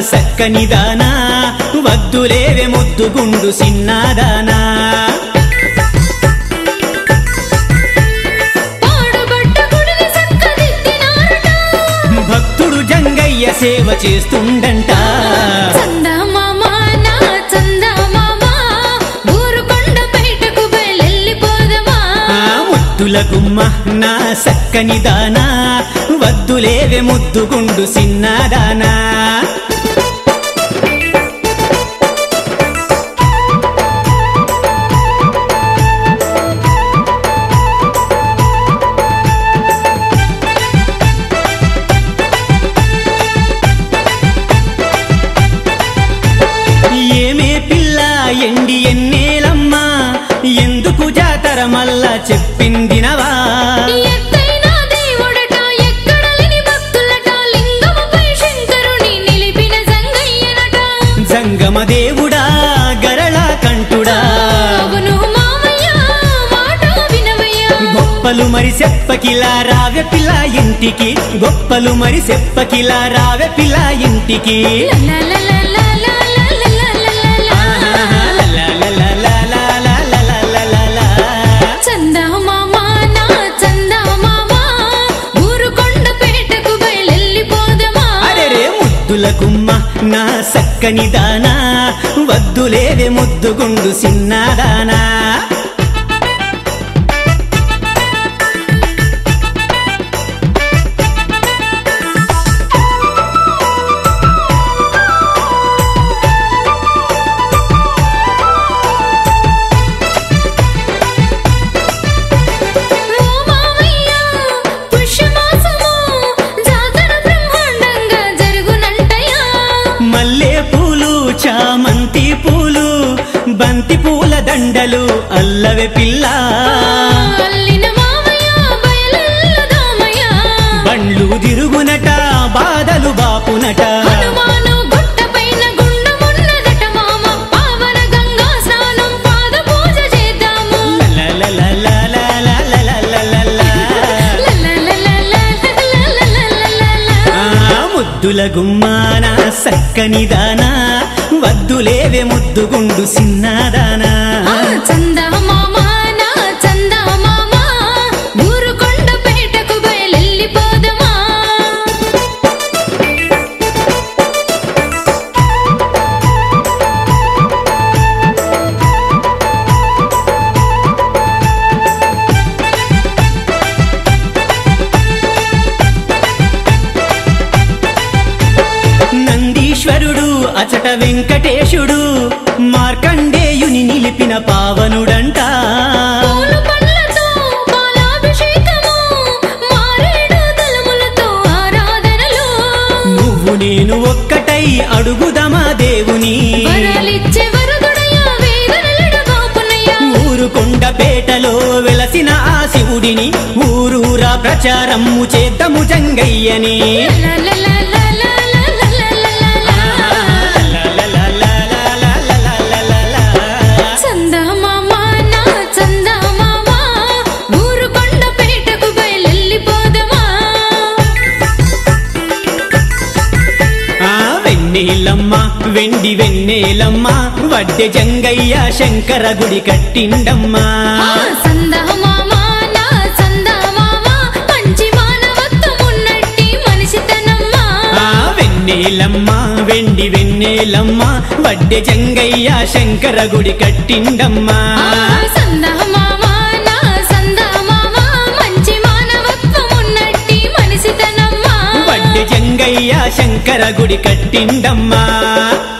సక్కని దానా వద్దులేవే ముద్దుగుండు సిన్నాదానా పాడుబడ్డ గుడిని చక్కదిద్దినారట. భక్తుడు జంగయ్య సేవ చేస్తుండంట చందమామ నా చందమామ, ఊరుకొండ బయటకు బయలెల్లిపోదమా. ఆ ముద్దుల గుమ్మ నా సక్కని దానా వద్దులేవే ముద్దుగుండు సిన్నాదానా ఏమే పిల్ల ఎండి ఎన్నేలమ్మా ఎందుకు జాతర మల్లా చెప్పిందినవా ఎత్తైన దేవుడట, ఎక్కడ లేని భక్తులట, లింగముపై శంకరుని నిలిపిన జంగయ్యనట. జంగమ దేవుడా గరళ కంటుడా అవును మామయ్య, మాట వినవయ్యా. గొప్పలు మరి చెప్పకిలా రావె పిల్ల ఇంటికి గొప్పలు మరి చెప్పకిలా రావె పిల్ల ఇంటికి చందమామ నా చందమామ ఊరుకొండ పేటకు బయలెల్లిపోదమా అరెరే ముద్దుల గుమ్మ నా సక్కని దానా వద్దులేవే ముద్దుగుండు సిన్నాదానా ఓ మామయ్య పుష్యమాసము జాతర బ్రహ్మాండంగా జరుగునంటయ్యా మల్లె పూలు చామంతి పూలు బంతి పూల దండలు అల్లవే పిల్ల అల్లిన మామయ్య బయలెల్లుదామయ్య బండ్లు తిరుగునట బాధలు బాపునట హనుమాను గుట్టపైన గుండమున్నదట మామ పావన గంగా స్నానం పాద పూజ చేద్దాము లలలలలలలలలలలల. ఆ ముద్దుల గుమ్మాన సక్కని దానా వద్దులేవే ముద్దుగుండు సిన్నదానా ఆ చందమామ నా చందమామ ఊరుకొండ పేటకు బయలెల్లిపోదమా నందీశ్వరుడు అచట వెంకటేశుడు మార్కండేయుని నిలిపిన పావనుడంట పూలు పండ్లతో పాలాభిషేకము మారేడు దళములతో ఆరాధనలు నువ్వు నేను ఒక్కటై అడుగుదమా దేవుని వరాలిచ్చే వరదుడయ్యా వేదనలడగోపునయ్యా ఊరుకొండ పేటలో వెలసిన ఆ శివుడిని ఊరూరా ప్రచారము చేద్దము జంగయ్యని చందమామ నా చందమామ ఊరుకొండ పేటకు బయలెల్లిపోదమా ఆ వెన్నీలమ్మ వెండి వెన్నెలమ్మ వడ్డె జంగయ్య శంకర గుడి కట్టిండమ్మా ఆ చందమామ నా చందమామ మంచి మానవత్వం ఉన్నట్టి మనిషితనమ్మా ఆ వెన్నెలమ్మ వెండి వెన్నెలమ్మ వడ్డె జంగయ్య శంకర గుడి కట్టిండమ్మా ఆ చందమామ నా చందమామ మంచి మానవత్వం ఉన్నట్టి మనిషితనమ్మా వడ్డె జంగయ్య శంకర గుడి కట్టిండమ్మా